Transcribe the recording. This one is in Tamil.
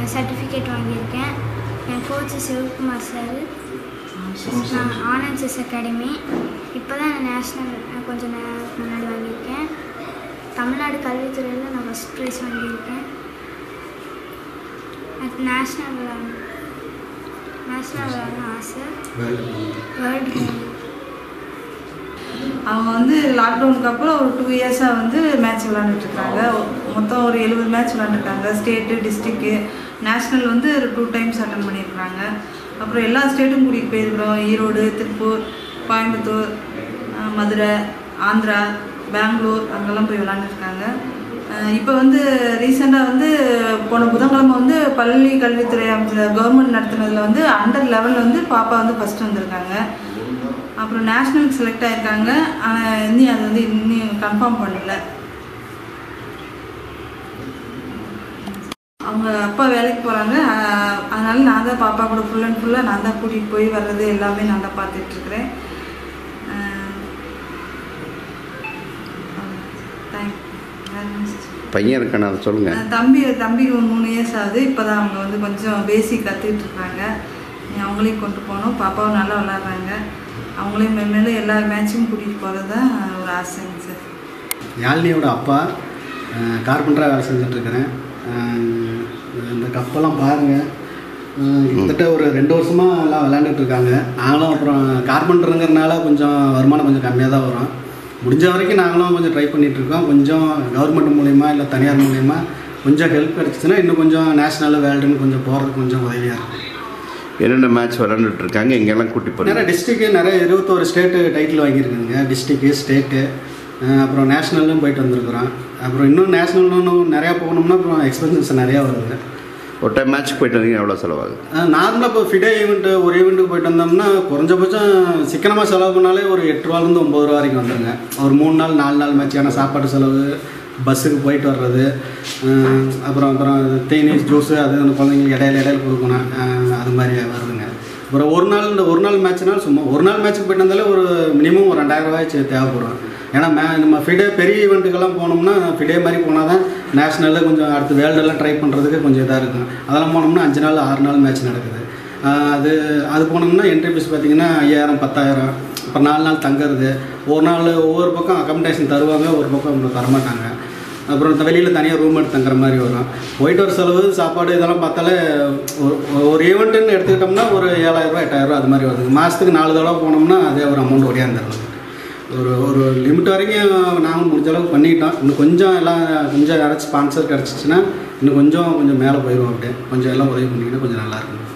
சர்டிஃபிகேட் வாங்கியிருக்கேன் என் கோச் சிவகுமார் சார் நான் ஆனந்த் செஸ் அகாடமி இப்போ தான் நான் நேஷ்னல் கொஞ்சம் நேரத்துக்கு முன்னாடி வாங்கியிருக்கேன் தமிழ்நாடு கல்வித்துறையில் நான் ஃபஸ்ட் ப்ரைஸ் வாங்கியிருக்கேன் எனக்கு நேஷ்னல் விளையாடணும் நேஷ்னல் விளையாடணும் ஆசை வேர்ல்டு அவங்க வந்து லாக்டவுனுக்கு அப்புறம் ஒரு டூ இயர்ஸாக வந்து மேட்ச் விளாண்டுட்ருக்காங்க மொத்தம் ஒரு எழுபது மேட்ச் விளாண்டுருக்காங்க ஸ்டேட்டு டிஸ்ட்ரிக்கு நேஷ்னல் வந்து டூ டைம்ஸ் அட்டன் பண்ணியிருக்காங்க அப்புறம் எல்லா ஸ்டேட்டும் கூட்டிகிட்டு போயிருக்கிறோம் ஈரோடு திருப்பூர் கோயம்புத்தூர் அஹ் மதுரை ஆந்திரா பெங்களூர் அங்கெல்லாம் போய் விளாண்டுருக்காங்க இப்போ வந்து ரீசெண்டாக வந்து போன புதன்கிழமை வந்து பள்ளி கல்வித்துறை அமைச்சர் கவர்மெண்ட் நடத்துனதில் வந்து அண்டர் லெவலில் வந்து பாப்பா வந்து ஃபஸ்ட்டு வந்திருக்காங்க அப்புறம் நேஷ்னல் செலக்ட் ஆயிருக்காங்க ஆனால் இன்னும் அது வந்து இன்னும் கன்ஃபார்ம் பண்ணல அவங்க அப்பா வேலைக்கு போகிறாங்க அதனால நான் தான் பாப்பா கூட ஃபுல் அண்ட் ஃபுல்லாக நான் தான் கூட்டிகிட்டு போய் வர்றது எல்லாமே நான் தான் பார்த்துட்ருக்குறேன் தேங்க்யூ பையன் இருக்கானே அதை சொல்லுங்கள் அஹ் தம்பி தம்பி ஒரு மூணு இயர்ஸ் ஆகுது இப்போ தான் அவங்க வந்து கொஞ்சம் பேசிக் கற்றுக்கிட்டு இருக்காங்க நீ அவங்களையும் கொண்டு போகணும் பாப்பாவும் நல்லா விளாட்றாங்க அவங்களையும் மேலும் எல்லா மேட்சும் கூட்டிகிட்டு போகிறது தான் ஒரு ஆசைங்க சார் யாழ்னியோட அப்பா கார்பெண்டராக வேலை செஞ்சுட்ருக்கிறேன் இந்த கப்பெல்லாம் பாருங்கள் கிட்டத்தட்ட ஒரு ரெண்டு வருஷமாக எல்லாம் விளையாண்டுட்டு இருக்காங்க நாங்களும் அப்புறம் கார்பெண்டருங்கிறனால கொஞ்சம் வருமானம் கொஞ்சம் கம்மியாக தான் வரும் முடிஞ்ச வரைக்கும் நாங்களும் கொஞ்சம் ட்ரை பண்ணிகிட்ருக்கோம் கொஞ்சம் கவர்மெண்ட் மூலயமா இல்லை தனியார் மூலயமா கொஞ்சம் ஹெல்ப் கிடச்சிச்சின்னா இன்னும் கொஞ்சம் நேஷ்னல் வேர்ல்டுன்னு கொஞ்சம் போகிறதுக்கு கொஞ்சம் உதவியாக இருக்கும் என்னென்ன மேட்ச் விளாண்டுட்டு இருக்காங்க எங்கெல்லாம் கூட்டி போகிறீங்க நிறைய டிஸ்ட்ரிக்கு நிறைய இருபத்தோரு ஸ்டேட்டு டைட்டில் வாங்கியிருக்குங்க டிஸ்ட்ரிக்கு ஸ்டேட்டு அப்புறம் நேஷ்னல்லும் போயிட்டு வந்திருக்கிறோம் அப்புறம் இன்னும் நேஷ்னல் இன்னும் நிறையா போகணும்னா அப்புறம் எக்ஸ்பென்சஸ் நிறையா வருது ஒரு டைம் மேட்ச் போயிட்டு வந்தீங்க எவ்வளோ செலவாகுது நார்மலாக இப்போ ஃபிடே ஈவெண்ட்டு ஒரு ஈவெண்ட்டுக்கு போயிட்டு வந்தோம்னா குறைஞ்சபட்சம் சிக்கனமாக செலவு பண்ணாலே ஒரு எட்டு ரூபாலேருந்து ஒம்பது ரூபா வரைக்கும் வந்துருங்க ஒரு மூணு நாள் நாலு நாள் மேட்சான சாப்பாடு செலவு பஸ்ஸுக்கு போயிட்டு வர்றது அஹ் அப்புறம் அப்புறம் தேநீர் ஜூஸு அது அந்த குழந்தைங்களுக்கு இடையில இடையில கொடுக்கணும் அஹ் அது மாதிரி வருதுங்க அப்புறம் ஒரு நாள் இந்த ஒரு நாள் மேட்ச்னால் சும்மா ஒரு நாள் மேட்ச்சுக்கு போயிட்டு வந்தாலே ஒரு மினிமம் ஒரு ரெண்டாயிரம் ரூபாய் தேவைப்படும் ஏன்னா மே நம்ம ஃபிடே பெரிய ஈவெண்ட்டுக்கெல்லாம் போனோம்னா ஃபிடே மாதிரி போனால் தான் நேஷ்னலில் கொஞ்சம் அடுத்து வேர்ல்டெல்லாம் ட்ரை பண்ணுறதுக்கு கொஞ்சம் இதாக இருக்கும் அதெல்லாம் போனோம்னா அஞ்சு நாள் ஆறு நாள் மேட்ச் நடக்குது ஆஹ் அது அது போனோம்னா என்ட்ரி ஃபீஸ் பார்த்தீங்கன்னா ஐயாயிரம் பத்தாயிரம் இப்போ நாலு நாள் தங்குறது ஒரு நாள் ஒவ்வொரு பக்கம் அக்கமடேஷன் தருவாங்க ஒரு பக்கம் தரமாட்டாங்க அப்புறம் இந்த வெளியில் தனியாக ரூம் எடுத்து தங்குற மாதிரி வரும் போயிட்டு வர செலவு சாப்பாடு இதெல்லாம் பார்த்தாலே ஒரு- ஒரு ஈவெண்ட்டுன்னு எடுத்துக்கிட்டோம்னா ஒரு ஏழாயிரரூபா எட்டாயிரரூபா அது மாதிரி வருது மாதத்துக்கு நாலு தடவை போனோம்னா அதே ஒரு அமௌண்ட் ஒடியாந்துருது ஒரு ஒரு லிமிட் வரைக்கும் நாங்கள் முடிஞ்ச அளவுக்கு பண்ணிக்கிட்டோம் இன்னும் கொஞ்சம் எல்லாம் கொஞ்சம் யாராச்சும் ஸ்பான்சர் கிடச்சிச்சின்னா இன்னும் கொஞ்சம் கொஞ்சம் மேலே போயிடுவோம் அப்படியே கொஞ்சம் எல்லாம் உதவி பண்ணிங்கன்னா கொஞ்சம் நல்லாயிருக்கும்